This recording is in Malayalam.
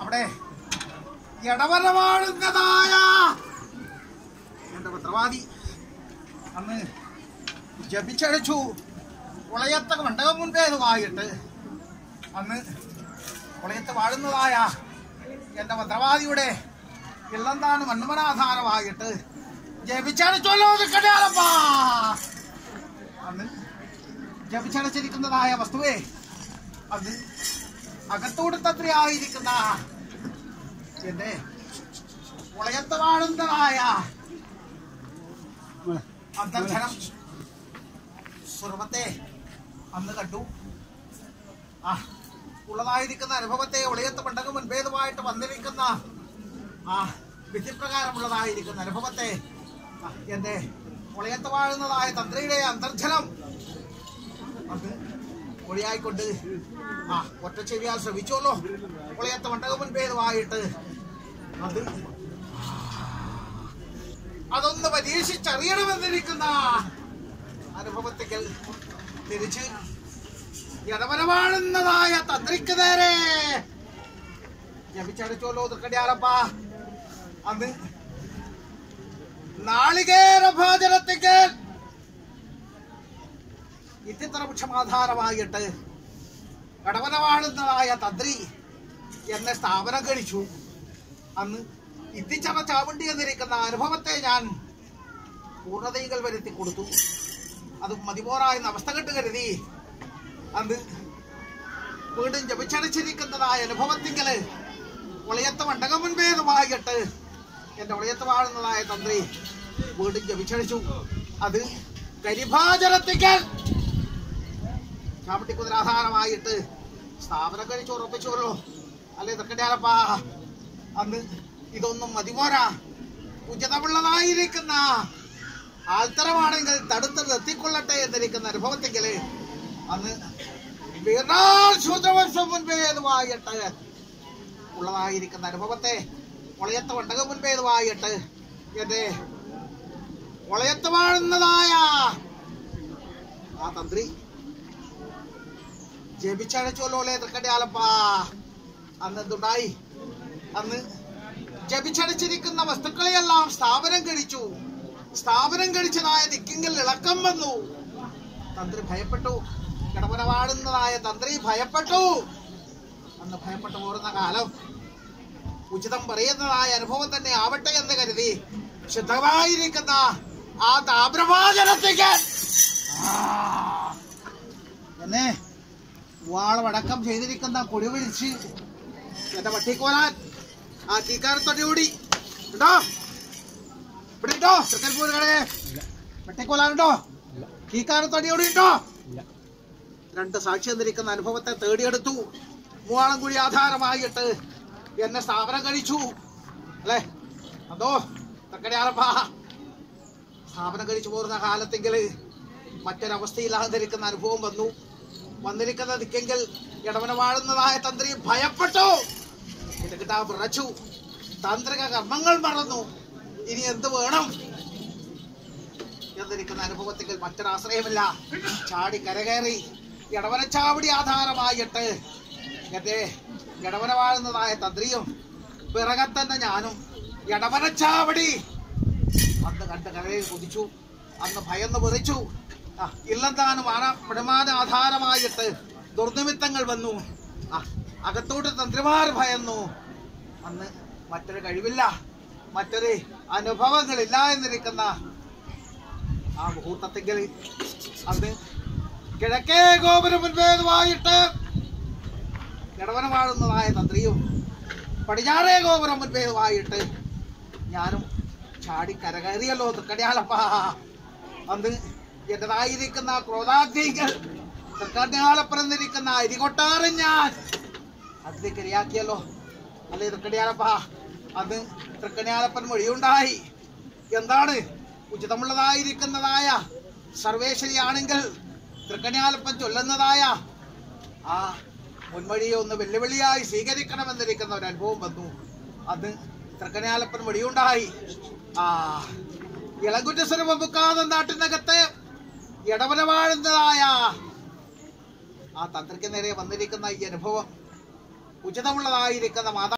അവിടെ ഇടവരവാഴുന്നതായ എന്റെ പത്രവാദി അന്ന് ജപിച്ചഴിച്ചു ഉളയത്ത മണ്ഡപം മുൻപേതുമായിട്ട് അന്ന് ഉളയത്ത് വാഴുന്നതായ എന്റെ ഭദ്രവാദിയുടെ ഇള്ളന്താണ് മണ്ണുമനാധാരമായിട്ട് ജപിച്ചടിച്ചല്ലോ നിൽക്കട്ടെയാളപ്പാ അന്ന് ജപിച്ചടച്ചിരിക്കുന്നതായ വസ്തുവേ അത് അകത്തോട് തന്ത്രിയായിരിക്കുന്ന എന്റെ ഉളയത്ത് വാഴുന്നതായ അന്തർധനം സ്വർവത്തെ അന്ന് കണ്ടു ആ ഉള്ളതായിരിക്കുന്ന അനുഭവത്തെ ഉളയത്ത് പണ്ടകം മുൻപേതുമായിട്ട് വന്നിരിക്കുന്ന ആ വിധിപ്രകാരമുള്ളതായിരിക്കുന്ന അനുഭവത്തെ ആ, എന്റെ ഉളയത്ത് വാഴുന്നതായ തന്ത്രിയുടെ അന്തർജനം അത് ഒളിയായിക്കൊണ്ട് ആ ഒറ്റ ചെവിയാൽ ശ്രമിച്ചോല്ലോ ഉളയത്ത് പണ്ടകം മുൻപേതുമായിട്ട് അത് അതൊന്ന് പരീക്ഷിച്ചറിയണമെന്നിരിക്കുന്ന അനുഭവത്തിൽ തിരിച്ച് ഇടവരവാഴുന്നതായ തന്ത്രിക്ക് നേരെ ജപിച്ചടിച്ചോലോ തൃക്കടിയാറപ്പ അന്ന് നാളികേര ഭോജനത്തിക്ക് ഇത്തിത്ര വൃക്ഷമാധാരമായിട്ട് കടവനവാഴുന്നതായ തന്ത്രി എന്നെ സ്ഥാപനം കഴിച്ചു അന്ന് ഇത്തിച്ചറ ചാവണ്ടി എന്നിരിക്കുന്ന അനുഭവത്തെ ഞാൻ പൂർണ്ണതകൾ വരുത്തി കൊടുത്തു അത് മതിപോറായെന്ന അവസ്ഥ കെട്ട് കരുതി അന്ന് വീണ്ടും ജപിച്ചടച്ചിരിക്കുന്നതായ അനുഭവത്തിങ്കല് ഉളയത്ത് മണ്ഡകം മുൻപേതുമായിട്ട് എന്റെ ഉളയത്ത് വാഴുന്നതായ തന്ത്രി വീണ്ടും ജപിച്ചടിച്ചു അത് കരിഭാചരത്തിക്കൽ ചാമട്ടിക്കുതിരാധാരമായിട്ട് സ്ഥാപനം കഴിച്ചു ഉറപ്പിച്ചോളൂ അല്ലേ തക്കണ്ടാലപ്പാ അന്ന് ഇതൊന്നും മതിപോരാ ഉചിതമുള്ളതായിരിക്കുന്ന ആൾത്തരമാണെങ്കിൽ തടുത്ത് നിർത്തിക്കൊള്ളട്ടെ എന്നിരിക്കുന്ന അനുഭവത്തെങ്കില് അന്ന് വീണാൽ ശൂദ്രവർഷം മുൻപേതുമായിട്ട് ഉള്ളതായിരിക്കുന്ന അനുഭവത്തെ ഒളയത്ത് വണ്ടകം മുൻപേതുമായിട്ട് എന്റെ ഒളയത്ത് വാഴുന്നതായ ആ തന്ത്രി ജപിച്ചടച്ചോലോലെ തൃക്കന്റെ ആലപ്പാ അന്ന് എന്തുണ്ടായി അന്ന് ജപിച്ചടച്ചിരിക്കുന്ന വസ്തുക്കളെയെല്ലാം സ്ഥാപനം കഴിച്ചു സ്ഥാപനം കഴിച്ചതായ ദിക്കിങ്കിൽ ഇളക്കം വന്നു തന്ത്രി ഭയപ്പെട്ടു കിടപുരവാടുന്നതായ തന്ത്രി ഭയപ്പെട്ടു അന്ന് ഭയപ്പെട്ടു പോരുന്ന കാലം ഉചിതം പറയുന്നതായ അനുഭവം തന്നെ ആവട്ടെ എന്ന് കരുതി ശുദ്ധമായിരിക്കുന്ന ആ താമ്രവാചനത്തേക്ക് എന്നെ വാളമടക്കം ചെയ്തിരിക്കുന്ന കൊടി വിളിച്ച് എന്റെ വട്ടിക്കോലാൻ ആ തീക്കാരത്തൊടി ഓടി ഉണ്ടോ ഇവിടെ ഉണ്ടോ തൃക്കരിപ്പൂർ കടയെ വെട്ടിക്കോലാനുണ്ടോ തീക്കാരത്തൊടി ഓടി ഉണ്ടോ രണ്ട് സാക്ഷി എന്നിരിക്കുന്ന അനുഭവത്തെ തേടിയെടുത്തു മൂവാളംകുഴി ആധാരമായിട്ട് എന്നെ സ്ഥാപനം കഴിച്ചു അല്ലേ അതോ തക്കടയാളപ്പാ സ്ഥാപനം കഴിച്ചു പോരുന്ന കാലത്തെങ്കിൽ മറ്റൊരവസ്ഥയില്ലാതിരിക്കുന്ന അനുഭവം വന്നു വന്നിരിക്കുന്ന ദിക്കെങ്കിൽ ഇടവന വാഴുന്നതായ തന്ത്രി ഭയപ്പെട്ടു കിട്ടാ വിറച്ചു താന്ത്രിക കർമ്മങ്ങൾ മറന്നു ഇനി എന്ത് വേണം എന്നിരിക്കുന്ന അനുഭവത്തിൽ മറ്റൊരാശ്രയമില്ല ചാടി കരകയറി ഇടവനച്ചാവടി ആധാരമായിട്ട് എന്റെ ഇടവന വാഴുന്നതായ തന്ത്രിയും പിറകെ തന്നെ ഞാനും ഇടവനച്ചാവടി അന്ന് കണ്ട് കരയിൽ കുതിച്ചു അന്ന് ഭയന്ന് വിറിച്ചു ആ, ഇല്ലെന്താനും പ്രമാണ ആധാരമായിട്ട് ദുർനിമിത്തങ്ങൾ വന്നു ആ, അകത്തോട്ട് തന്ത്രിമാർ ഭയന്നു അന്ന് മറ്റൊരു കഴിവില്ല മറ്റൊരു അനുഭവങ്ങളില്ല എന്നിരിക്കുന്ന ആ മുഹൂർത്തത്തെങ്കിൽ അന്ന് കിഴക്കേ ഗോപുരം മുൻപേതുമായിട്ട് ഇടവന വാഴുന്നതായ തന്ത്രിയും പടിഞ്ഞാറേ ഗോപുരം മുൻപേതുമായിട്ട് ഞാനും ചാടി കരകയറിയല്ലോ തൃക്കടിയാലപ്പാ അന്ന് എന്റേതായിരിക്കുന്ന ക്രോധാഗ്നികൾ തൃക്കടിയാലപ്പറന്നിരിക്കുന്ന അരികൊട്ടാരം ഞാൻ അതിലേക്കിരയാക്കിയല്ലോ അല്ലേ തൃക്കടിയാലപ്പാ അന്ന് തൃക്കടിയാലപ്പൻ മൊഴിയുണ്ടായി എന്താണ് ഉചിതമുള്ളതായിരിക്കുന്നതായ സർവേശ്വരിയാണെങ്കിൽ തൃക്കടിയാലപ്പൻ ചൊല്ലുന്നതായ ആ മുൻവഴിയെ ഒന്ന് വെല്ലുവിളിയായി സ്വീകരിക്കണമെന്നിരിക്കുന്ന ഒരു അനുഭവം വന്നു അത് തൃക്കനാലപ്പൻ വഴിയുണ്ടായി ആ ഇളങ്കുറ്റസ്വരം മുക്കാതെ നാട്ടിനകത്ത് ഇടവന വാഴുന്നതായ ആ തന്ത്രിക്ക് നേരെ വന്നിരിക്കുന്ന ഈ അനുഭവം ഉചിതമുള്ളതായിരിക്കുന്ന മാതാ